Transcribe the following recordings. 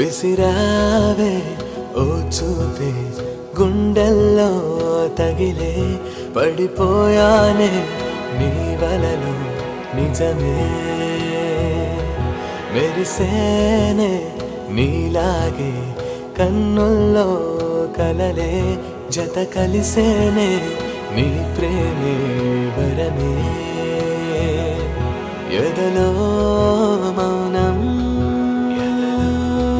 విసిరావే ఓ చూపే గుండెల్లో తగిలే పడిపోయానే నీ వలలో నిజమే మెరిసేనే నీలాగే కన్నుల్లో కలలే జత కలిసేనే నీ ప్రేమే వరమే ఎదలో మౌనం ఎదలో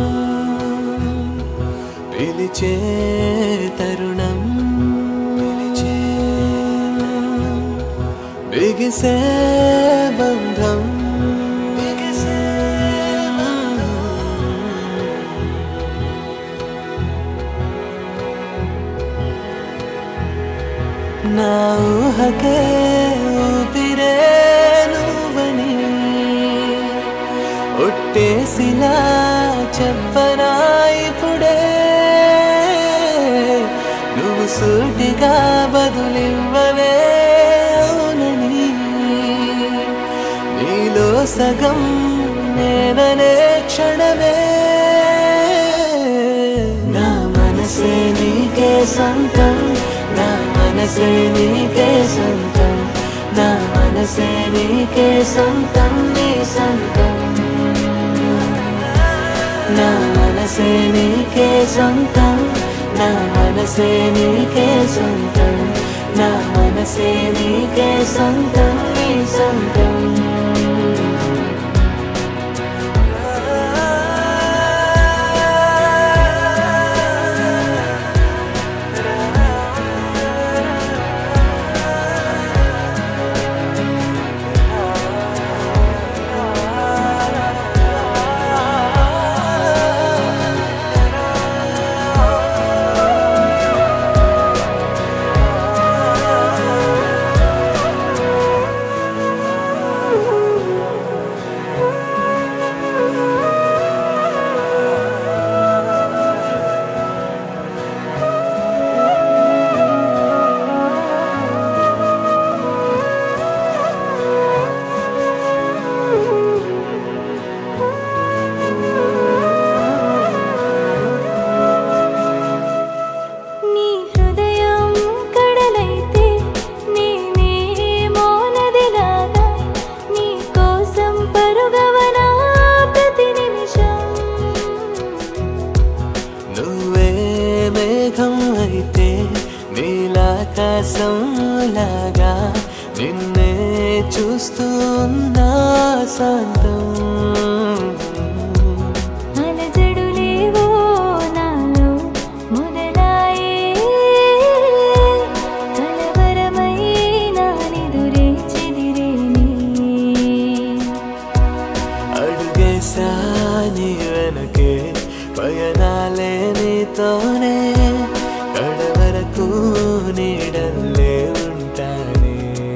పిలిచే తరుణం పిలిచే తరుణం బిగిసే బంధం బిగిసే బంధం నా ఊహకే ఊపిరే నువ్వని ఒట్టేసిలా చెప్పనా ఇప్పుడే నువ్వు సూటిగా బదులివ్వవే అవునని నీలో సగం నేననే క్షణమే నా మనసే నీకే సొంతం నా మనసే నీకే సొంతం నా మనసే నీకే సొంతం నీ సొంతం నా మనసే నీకే సొంతం నా మనసే నీకే సొంతం నా మనసే నీకే సొంతం నీ సొంతం నీ హృదయం కడలైతే నేనేమో నదిలాగా నీ కోసం పరుగవనా ప్రతి నిమిషం నువ్వే మేఘం అయితే నీలాకాశం లాగా నిన్నే చూస్తున్నా శాంతం అలజడులేవో నాలో మొదలాయే కలవరమై నానిదురే చెదిరేని అడుగేసా నీ వెనకే పయనాలే నీతోనే కడవరకు నీడల్లే ఉంటానే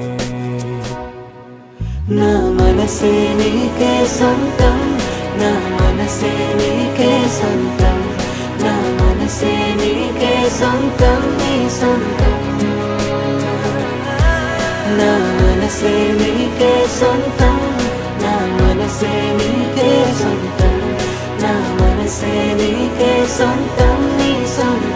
నా మనసే నీకే సొంతం నా మనసే నీకే సొంతం నా మనసే నీకే సొంతం నీ సొంతం నా మనసే నీకే సొంతం నా మనసే నీకే సొంతం నా మనసే నీకే సొంతం నీ సొంతం